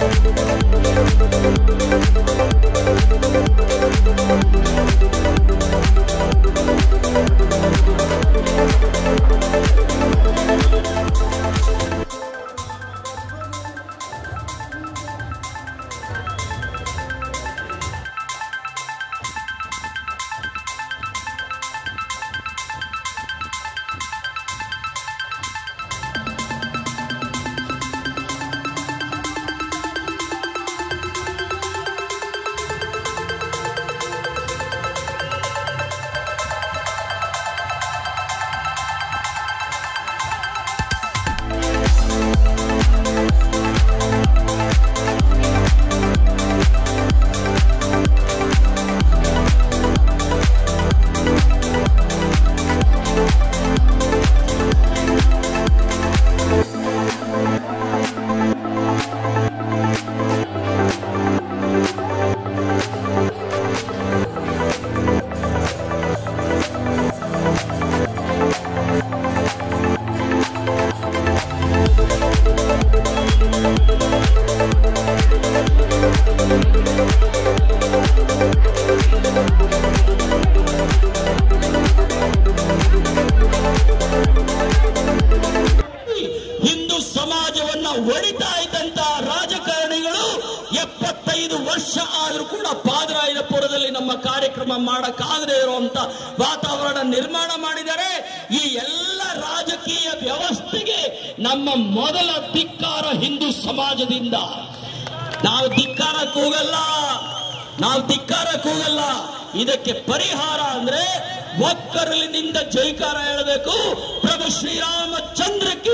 ಹಿಂದೂ ಸಮಾಜವನ್ನ ಒಡಿತಾ ಇದ್ದಂತ ರಾಜಕಾರಣಿಗಳು ಎಪ್ಪತ್ತೈದು ವರ್ಷ ಆದ್ರೂ ಕೂಡ ಪಾದರಾಯನಪುರದಲ್ಲಿ ನಮ್ಮ ಕಾರ್ಯಕ್ರಮ ಮಾಡಕ್ಕಾಗದೇ ಇರುವಂತ ವಾತಾವರಣ ನಿರ್ಮಾಣ ಮಾಡಿದ್ದಾರೆ ಈ ಎಲ್ಲ ರಾಜಕೀಯ ವ್ಯವಸ್ಥೆಗೆ ನಮ್ಮ ಮೊದಲ ಧಿಕ್ಕಾರ ಹಿಂದೂ ಸಮಾಜದಿಂದ ನಾವು ಧಿಕ್ಕಾರ ಕೂಗಲ್ಲ ನಾವು ಧಿಕ್ಕಾರ ಕೂಗಲ್ಲ ಇದಕ್ಕೆ ಪರಿಹಾರ ಅಂದ್ರೆ ಒಕ್ಕರಲಿನಿಂದ ಜೈಕಾರ ಹೇಳಬೇಕು ಪ್ರಭು ಶ್ರೀರಾಮಚಂದ್ರ ಕಿ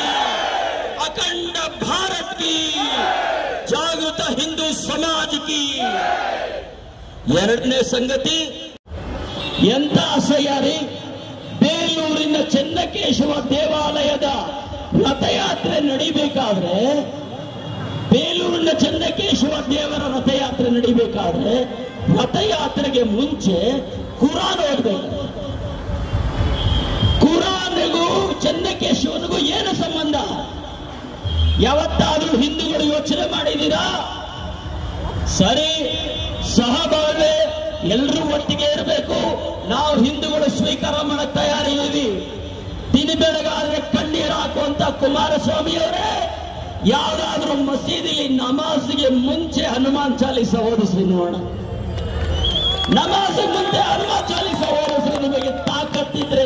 ಅಖಂಡ ಭಾರತ್ ಕಿ ಜಾಗೃತ ಹಿಂದೂ ಸಮಾಜ ಕಿ ಎರಡನೇ ಸಂಗತಿ ಎಂತ ಅಸಹ್ಯ ರೀ ಬೇಲೂರಿನ ಚೆನ್ನಕೇಶವ ದೇವಾಲಯದ ರಥಯಾತ್ರೆ ನಡಿಬೇಕಾದ್ರೆ ಬೇಲೂರಿನ ಚೆನ್ನಕೇಶವ ದೇವರ ರಥಯಾತ್ರೆ ನಡಿಬೇಕಾದ್ರೆ ರಥಯಾತ್ರೆಗೆ ಮುಂಚೆ ಕುರಾನ್ ಓದ್ಬೇಕು ಕುರಾನಿಗೂ ಚೆನ್ನಕೇಶವನಿಗೂ ಏನು ಸಂಬಂಧ ಯಾವತ್ತಾದ್ರೂ ಹಿಂದೂಗಳು ಯೋಚನೆ ಮಾಡಿದ್ದೀರಾ ಸರಿ ಸಹಬಾಳ್ವೆ ಎಲ್ಲರೂ ಒಟ್ಟಿಗೆ ಇರಬೇಕು ನಾವು ಹಿಂದೂಗಳು ಸ್ವೀಕಾರ ಮಾಡಕ್ ತಯಾರಿದ್ದೀವಿ ದಿನ ಬೆಳಗಾದ್ರೆ ಕಣ್ಣೀರು ಹಾಕುವಂತ ಕುಮಾರಸ್ವಾಮಿ ಅವರೇ ಯಾವ್ದಾದ್ರೂ ಮಸೀದಿಲಿ ನಮಾಜ್ಗೆ ಮುಂಚೆ ಹನುಮಾನ್ ಚಾಲೀಸ ಓದಿಸ್ರಿ ನೋಡೋಣ ನಮಾಜ್ ಮುಂದೆ ಹನುಮಾನ್ ಚಾಲೀಸ ಓದಿಸ್ರಿ ನಿಮಗೆ ತಾಕತ್ತಿದ್ರೆ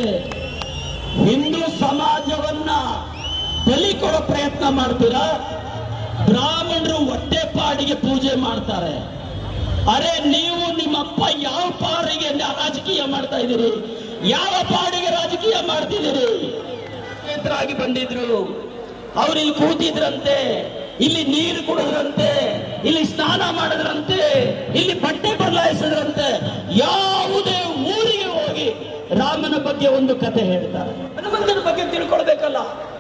ಹಿಂದೂ ಸಮಾಜವನ್ನ ಬಲಿ ಕೊಡೋ ಪ್ರಯತ್ನ ಮಾಡ್ತೀರಾ ಬ್ರಾಹ್ಮಣರು ಹೊಟ್ಟೆ ಪಾಡಿಗೆ ಪೂಜೆ ಮಾಡ್ತಾರೆ ಅರೆ ನೀವು ನಿಮ್ಮಪ್ಪ ಯಾವ ಪಾಡಿಗೆ ನ- ರಾಜಕೀಯ ಮಾಡ್ತಾ ಇದ್ದೀರಿ ಯಾವ ಪಾಡಿಗೆ ರಾಜಕೀಯ ಮಾಡ್ತಿದ್ದೀರಿ ಆಗಿ ಬಂದಿದ್ರು ಅವ್ರು ಇಲ್ಲಿ ಕೂತಿದ್ರಂತೆ ಇಲ್ಲಿ ನೀರು ಕುಡಿದ್ರಂತೆ ಇಲ್ಲಿ ಸ್ನಾನ ಮಾಡಿದ್ರಂತೆ ಇಲ್ಲಿ ಬಟ್ಟೆ ಬದಲಾಯಿಸಿದ್ರಂತೆ ಯಾವುದೇ ಊರಿಗೆ ಹೋಗಿ ರಾಮನ ಬಗ್ಗೆ ಒಂದು ಕತೆ ಹೇಳ್ತಾರೆ ಹನುಮಂತನ ಬಗ್ಗೆ ತಿಳ್ಕೊಳ್ಬೇಕಲ್ಲ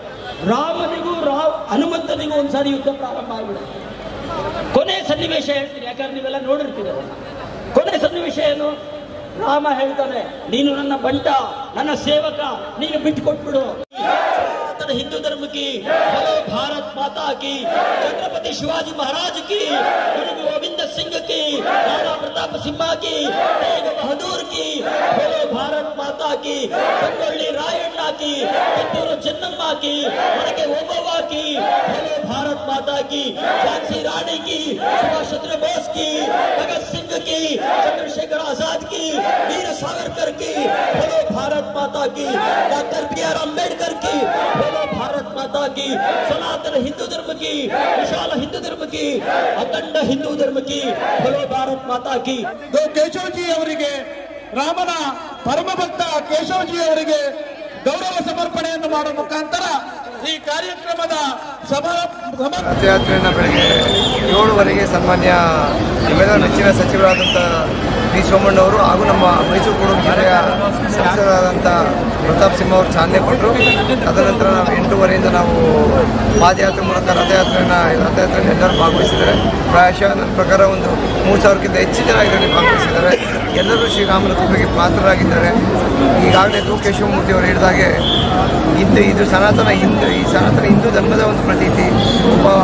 ರಾಮನಿಗೂ ರಾವ್ ಹನುಮಂತನಿಗೂ ಒಂದ್ಸಾರಿ ಯುದ್ಧ ಪ್ರಾರಂಭ ಆಗ್ಬಿಡುತ್ತೆ ಕೊನೆ ಸನ್ನಿವೇಶ ಹೇಳ್ತೀನಿ ಯಾಕಂದ್ರೆ ನೀವೆಲ್ಲ ನೋಡಿರ್ತೀರ ಕೊನೆ ಸನ್ನಿವೇಶ ಏನು ರಾಮ ಹೇಳ್ತಾನೆ ನೀನು ನನ್ನ ಬಂಟ ನನ್ನ ಸೇವಕ ನೀನು ಬಿಟ್ಟು ಕೊಟ್ಬಿಡು ಸನಾತನ ಹಿಂದೂ ಧರ್ಮ की बोलो भारत माता की छत्रपति शिवाजी महाराज की गुरु गोविंद सिंह की राणा प्रताप सिम्हा की तेग बहादुर की बोलो भारत माता की संಗೊಳ್ಳಿ ರಾಯಣ್ಣ की ಕಿತ್ತೂರು ಚೆನ್ನಮ್ಮ की ಒಳಗೆ ಓಬವ್ವ की बोलो भारत माता की झांसी रानी की सुभाष चंद्र बोस की भगत सिंह की चंद्रशेखर आजाद की वीर सावरकर की बोलो भारत माता की डॉक्टर बी आर अम्बेडकर की बोलो भारत माता की सनातन हिंदू धर्म की विशाल हिंदू धर्म की अखंड हिंदू धर्म की बोलो भारत माता की ಗೋ ಕೇಶವಜಿ ಅವರಿಗೆ ರಾಮನ ಪರಮ ಭಕ್ತ ಕೇಶವಜಿ ಅವರಿಗೆ ಗೌರವ ಸಮರ್ಪಣೆಯನ್ನು ಮಾಡುವ ಮುಖಾಂತರ ಈ ಕಾರ್ಯಕ್ರಮದ ಸಮಾರ ಸಮಾರ ರಥಯಾತ್ರೆಯನ್ನು ಬೆಳಗ್ಗೆ ಏಳುವರೆಗೆ ಸನ್ಮಾನ್ಯ ನಿಮ್ಮೆಲ್ಲರ ನೆಚ್ಚಿನ ಸಚಿವರಾದಂಥ ಡಿ ಸೋಮಣ್ಣವರು ಹಾಗೂ ನಮ್ಮ ಮೈಸೂರು ಕೊಡಗು ಜಿಲ್ಲೆಯ ಸಂಸದರಾದಂಥ ಪ್ರತಾಪ್ ಸಿಂಹ ಅವರು ಚಾಲನೆ ಕೊಟ್ಟರು ತದನಂತರ ನಾವು ಎಂಟೂವರೆಯಿಂದ ನಾವು ಪಾದಯಾತ್ರೆ ಮೂಲಕ ರಥಯಾತ್ರೆಯನ್ನು ರಥಯಾತ್ರೆಯನ್ನು ಎಲ್ಲರೂ ಭಾಗವಹಿಸಿದ್ದಾರೆ ಪ್ರಾಯಶಃ ನನ್ನ ಪ್ರಕಾರ ಒಂದು ಮೂರು ಸಾವಿರಕ್ಕಿಂತ ಹೆಚ್ಚು ಜನ ಇದರಲ್ಲಿ ಭಾಗವಹಿಸಿದ್ದಾರೆ ಎಲ್ಲರೂ ಶ್ರೀರಾಮನ ಕೃಪೆಗೆ ಪಾತ್ರರಾಗಿದ್ದಾರೆ ಈಗಾಗಲೇ ದು ಕೇಶವಮೂರ್ತಿ ಅವರು ಹೇಳಿದಾಗೆ ಹಿಂದೂ ಇದು ಸನಾತನ ಹಿಂದೂ ಈ ಸನಾತನ ಹಿಂದೂ ಧರ್ಮದ ಒಂದು ಪ್ರತೀತಿ ಒಬ್ಬ ಒಂದು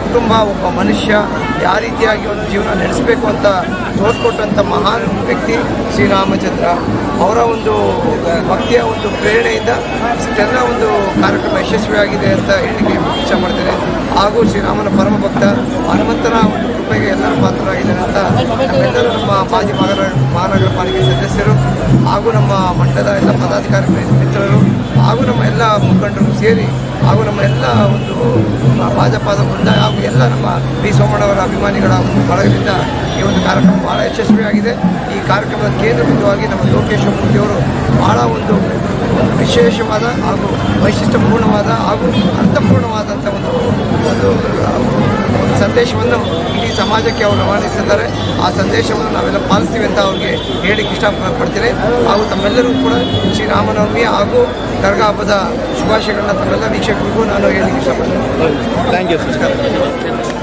ಕುಟುಂಬ ಒಬ್ಬ ಮನುಷ್ಯ ಯಾವ ರೀತಿಯಾಗಿ ಒಂದು ಜೀವನ ನಡೆಸಬೇಕು ಅಂತ ತೋರಿಕೊಟ್ಟಂಥ ಮಹಾನ್ ವ್ಯಕ್ತಿ ಶ್ರೀರಾಮಚಂದ್ರ ಅವರ ಒಂದು ಭಕ್ತಿಯ ಒಂದು ಪ್ರೇರಣೆಯಿಂದ ಇಷ್ಟೆಲ್ಲ ಒಂದು ಕಾರ್ಯಕ್ರಮ ಯಶಸ್ವಿಯಾಗಿದೆ ಅಂತ ಹೇಳಲಿಕ್ಕೆ ಇಚ್ಛೆ ಮಾಡ್ತೇನೆ ಹಾಗೂ ಶ್ರೀರಾಮನ ಪರಮ ಭಕ್ತ ಹನುಮಂತನ ಒಂದು ಕೃಪೆಗೆ ಎಲ್ಲರ ಪಾತ್ರರಾಗಿದ್ದಾರೆ ಅಂತ ನಮ್ಮೆಲ್ಲರೂ ನಮ್ಮ ಮಾಜಿ ಮಹಾನಗರ ಮಹಾನಗರ ಪಾಲಿಕೆ ಸದಸ್ಯರು ಹಾಗೂ ನಮ್ಮ ಮಂಡಲದ ಎಲ್ಲ ಪದಾಧಿಕಾರಿ ಮಿತ್ರರು ಹಾಗೂ ನಮ್ಮ ಎಲ್ಲ ಮುಖಂಡರು ಸೇರಿ ಹಾಗೂ ನಮ್ಮ ಎಲ್ಲ ಒಂದು ಭಾಜಪದ ವೃಂದ ಹಾಗೂ ಎಲ್ಲ ನಮ್ಮ ಡಿ ಸೋಮಣ್ಣವರ ಅಭಿಮಾನಿಗಳ ಒಂದು ಬಳಗದಿಂದ ಈ ಒಂದು ಕಾರ್ಯಕ್ರಮ ಬಹಳ ಯಶಸ್ವಿಯಾಗಿದೆ ಈ ಕಾರ್ಯಕ್ರಮದ ಕೇಂದ್ರ ಬಿಂದುವಾಗಿ ನಮ್ಮ ಲೋಕೇಶ್ವರ ಮೂರ್ತಿಯವರು ಬಹಳ ಒಂದು ಒಂದು ವಿಶೇಷವಾದ ಹಾಗೂ ವೈಶಿಷ್ಟ್ಯಪೂರ್ಣವಾದ ಹಾಗೂ ಅರ್ಥಪೂರ್ಣವಾದಂಥ ಒಂದು ಒಂದು ಒಂದು ಸಂದೇಶವನ್ನು ಇಡೀ ಸಮಾಜಕ್ಕೆ ಅವರು ರವಾನಿಸಿದ್ದಾರೆ ಆ ಸಂದೇಶವನ್ನು ನಾವೆಲ್ಲ ಪಾಲಿಸ್ತೀವಿ ಅಂತ ಅವ್ರಿಗೆ ಹೇಳಿಕ್ಕೆ ಇಷ್ಟಪಡ್ತೀನಿ ಹಾಗೂ ತಮ್ಮೆಲ್ಲರಿಗೂ ಕೂಡ ಶ್ರೀರಾಮನವಮಿ ಹಾಗೂ ದರ್ಗಾ ಹಬ್ಬದ ಶುಭಾಶಯಗಳನ್ನ ತಮ್ಮೆಲ್ಲ ವೀಕ್ಷಕರಿಗೂ ನಾನು ಹೇಳಿಕ್ಕೆ ಇಷ್ಟಪಡ್ತೀನಿ ಥ್ಯಾಂಕ್ ಯು